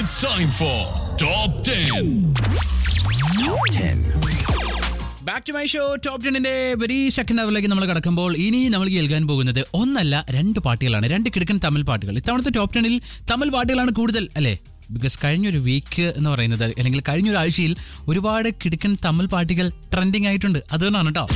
It's time for Top 10. Back to my show top ടെന്നിന്റെ very second അവറിലേക്ക് നമ്മൾ കടക്കുമ്പോൾ ഇനി നമ്മൾ കേൾക്കാൻ പോകുന്നത് ഒന്നല്ല രണ്ട് പാട്ടുകളാണ് രണ്ട് കിടക്കൻ തമിഴ് പാട്ടുകൾ ഇത്തവണത്തെ ടോപ്പ് ടെന്നിൽ തമിഴ് പാട്ടുകളാണ് കൂടുതൽ അല്ലേ ബിക്കോസ് കഴിഞ്ഞൊരു വീക്ക് എന്ന് പറയുന്നത് അല്ലെങ്കിൽ കഴിഞ്ഞൊരാഴ്ചയിൽ ഒരുപാട് കിടക്കൻ തമിഴ് പാട്ടുകൾ ട്രെൻഡിങ് ആയിട്ടുണ്ട് അതുകൊണ്ടാണ് കേട്ടോ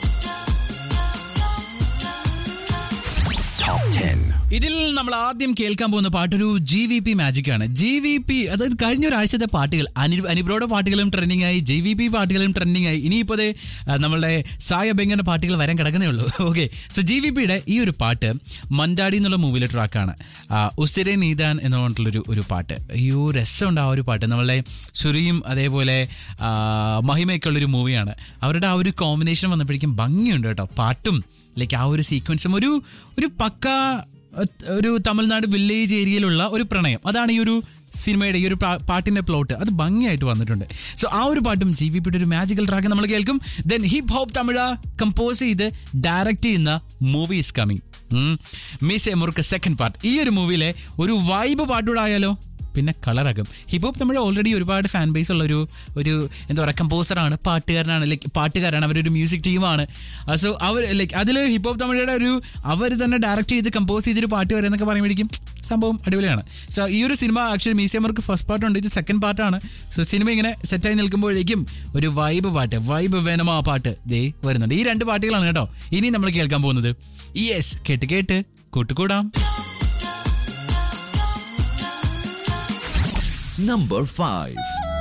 ഇതിൽ നമ്മൾ ആദ്യം കേൾക്കാൻ പോകുന്ന പാട്ടൊരു ജി വി പി മാജിക് ആണ് ജി വി പി അതായത് കഴിഞ്ഞ ഒരാഴ്ചത്തെ പാട്ടുകൾ അനി അനിബ്രോയുടെ പാട്ടുകളും ട്രെൻഡിങ് ആയി ജി വി പി പാട്ടുകളും ട്രെൻഡിങ് ആയി ഇനിയിപ്പോൾ ദേ, ആ, നമ്മളുടെ സായ ബെങ്കന്റെ പാട്ടുകൾ വരാൻ കിടക്കുന്നേ ഉള്ളൂ ഓക്കെ സോ ജി വി പിയുടെ ഈ ഒരു പാട്ട് മണ്ടാടി എന്നുള്ള മൂവിയിലെ ട്രാക്കാണ് ഉസ്തിരെ നീതാൻ എന്ന് പറഞ്ഞിട്ടുള്ളൊരു ഒരു പാട്ട് അയ്യോ രസമുണ്ട് ആ ഒരു പാട്ട് നമ്മളുടെ സുരിയും അതേപോലെ ആ, മഹിമയൊക്കെ ഉള്ളൊരു മൂവിയാണ് അവരുടെ ആ ഒരു കോമ്പിനേഷൻ വന്നപ്പോഴേക്കും ഭംഗിയുണ്ട് കേട്ടോ പാട്ടും ലൈക്ക് ആ ഒരു സീക്വൻസും ഒരു ഒരു പക്ക അഹ്, ഒരു തമിഴ്നാട് വില്ലേജ് ഏരിയയിലുള്ള ഒരു പ്രണയം അതാണ് ഈ ഒരു സിനിമയുടെ ഈ ഒരു പാ- പാട്ടിന്റെ പ്ലോട്ട് അത് ഭംഗിയായിട്ട് വന്നിട്ടുണ്ട് സോ ആ ഒരു പാട്ടും ജി വി പിയുടെ ഒരു മാജിക്കൽ ട്രാക്ക് നമ്മൾ കേൾക്കും then hip hop Tamizha compose ചെയ്ത് ഡയറക്റ്റ് ചെയ്യുന്ന movie is coming Meesaya Murukku second part ഈ ഒരു മൂവിയിലെ ഒരു വൈബ് പാട്ടുകൂടെ ആയാലോ പിന്നെ കളറാകും ഹിപ്പ് ഹോപ്പ് തമിഴ് ഓൾറെഡി ഒരുപാട് ഫാൻ ബേസ് ഉള്ള ഒരു ഒരു എന്താ പറയുക കമ്പോസറാണ് പാട്ടുകാരനാണ് ലൈക്ക് പാട്ടുകാരാണ് അവരൊരു മ്യൂസിക് ടീമാണ് സോ അവർ ലൈക്ക് അതിൽ ഹിപ്പ് ഹോപ്പ് തമിഴയുടെ ഒരു അവർ തന്നെ ഡയറക്റ്റ് ചെയ്ത് കമ്പോസ് ചെയ്തൊരു പാട്ട് വരെ എന്നൊക്കെ പറയുമ്പോഴേക്കും സംഭവം അടിപൊളിയാണ് സോ ഈ ഒരു സിനിമ ആക്ച്വലി മ്യൂസിയമർക്ക് ഫസ്റ്റ് പാർട്ടുണ്ട് ഇത് സെക്കൻഡ് പാർട്ടാണ് സോ സിനിമ ഇങ്ങനെ സെറ്റായി നിൽക്കുമ്പോഴേക്കും ഒരു വൈബ് പാട്ട് വൈബ് വേണമോ ആ പാട്ട് ദേ വരുന്നുണ്ട് ഈ രണ്ട് പാട്ടുകളാണ് കേട്ടോ ഇനി നമ്മൾ കേൾക്കാൻ പോകുന്നത് യെസ് കേട്ട് കേട്ട് കൂട്ടുകൂടാം Number 5.